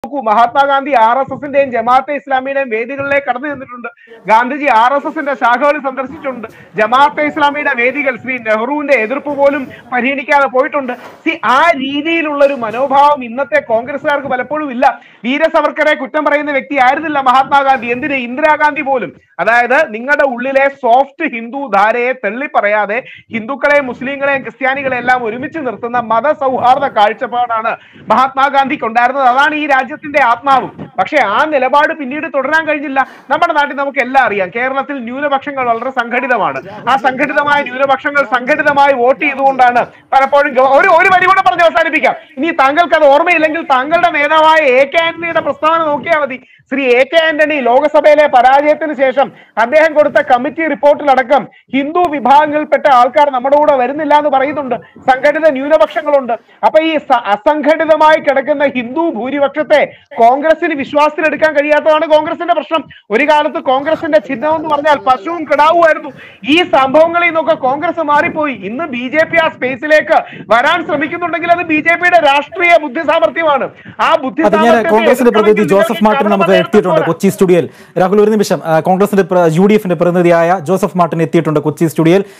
നോക്കൂ Mahatma Gandhi R S എസിന്റെയും ജമാഅത്തെ ഇസ്ലാമിയുടെയും വേദികളിലേക്ക് കടന്നു ചെന്നിട്ടുണ്ട് ഗാന്ധിജി ആർ എസ് എസിന്റെ ശാഖകൾ സന്ദർശിച്ചിട്ടുണ്ട് ജമാഅത്തെ ഇസ്ലാമിയുടെ വേദികൾ ശ്രീ നെഹ്റുവിന്റെ എതിർപ്പ് പോലും പരിഗണിക്കാതെ പോയിട്ടുണ്ട് സി ആ രീതിയിലുള്ള ഒരു മനോഭാവം ഇന്നത്തെ കോൺഗ്രസ്സുകാർക്ക് പലപ്പോഴും ഇല്ല വീര സവർക്കറെ കുറ്റം പറയുന്ന വ്യക്തി ആയിരുന്നില്ല മഹാത്മാഗാന്ധി എന്തിന് ഇന്ദിരാഗാന്ധി പോലും അതായത് നിങ്ങളുടെ ഉള്ളിലെ സോഫ്റ്റ് ഹിന്ദു ധാരയെ തള്ളി പറയാതെ ഹിന്ദുക്കളെയും മുസ്ലിങ്ങളെയും ക്രിസ്ത്യാനികളെയും എല്ലാം ഒരുമിച്ച് നിർത്തുന്ന മതസൗഹാർദ്ദ കാഴ്ചപ്പാടാണ് മഹാത്മാഗാന്ധിക്ക് ഉണ്ടായിരുന്നത് അതാണ് ഈ രാജ്യത്തിന്റെ ആത്മാവും പക്ഷെ ആ നിലപാട് പിന്നീട് തുടരാൻ കഴിഞ്ഞില്ല നമ്മുടെ നാട്ടിൽ നമുക്ക് എല്ലാം അറിയാം കേരളത്തിൽ ന്യൂനപക്ഷങ്ങൾ വളരെ സംഘടിതമാണ് ആ സംഘടിതമായ ന്യൂനപക്ഷങ്ങൾ സംഘടിതമായി വോട്ട് ചെയ്തുകൊണ്ടാണ് പലപ്പോഴും ഗവ- ഒരു ഒരു വരി കൂടെ പറഞ്ഞ് അവസാനിപ്പിക്കാം ഇനി താങ്കൾക്ക് അത് ഓർമ്മയില്ലെങ്കിൽ താങ്കളുടെ നേതാവായ എ കെ ആന്റണിയുടെ പ്രസ്താവന നോക്കിയാൽ മതി ശ്രീ എ കെ ആന്റണി ലോക്സഭയിലെ പരാജയത്തിന് ശേഷം അദ്ദേഹം കൊടുത്ത കമ്മിറ്റി റിപ്പോർട്ടിലടക്കം ഹിന്ദു വിഭാഗങ്ങളിൽപ്പെട്ട ആൾക്കാർ നമ്മുടെ കൂടെ വരുന്നില്ല എന്ന് പറയുന്നുണ്ട് സംഘടിത ന്യൂനപക്ഷങ്ങളുണ്ട് അപ്പൊ ഈ സ- അസംഘടിതമായി കിടക്കുന്ന ഹിന്ദു ഭൂരിപക്ഷത്തെ കോൺഗ്രസിന് വിശ്വാസത്തിലെടുക്കാൻ കഴിയാത്തതാണ് കോൺഗ്രസിന്റെ പ്രശ്നം ഒരു കാലത്ത് കോൺഗ്രസിന്റെ ചിഹ്നം എന്ന് പറഞ്ഞാൽ പശുവും കിടാവുമായിരുന്നു ഈ സംഭവങ്ങളിൽ നിന്നൊക്കെ കോൺഗ്രസ് മാറിപ്പോയി ഇന്ന് ബി ജെ പി ആ സ്പേസിലേക്ക് വരാൻ ശ്രമിക്കുന്നുണ്ടെങ്കിൽ അത് ബി ജെ പിയുടെ രാഷ്ട്രീയ ബുദ്ധി സാമർഥ്യമാണ് ആ ബുദ്ധി അത് ഞാൻ സാമർഥ്യത്തെ കോൺഗ്രസിന്റെ പ്രതിനിധി എതിർക്കണമെങ്കിൽ ജോസഫ് മാർട്ടിൻ നിങ്ങൾ നമുക്ക് എത്തിയിട്ടുണ്ട് കൊച്ചി സ്റ്റുഡിയോയിൽ രാഹുൽ ഒരു നിമിഷം ആ, കോൺഗ്രസിന്റെ പ്ര- യു ഡി എഫിന്റെ പ്രതിനിധിയായ ജോസഫ് മാർട്ടിൻ എത്തിയിട്ടുണ്ട് കൊച്ചി സ്റ്റുഡിയോയിൽ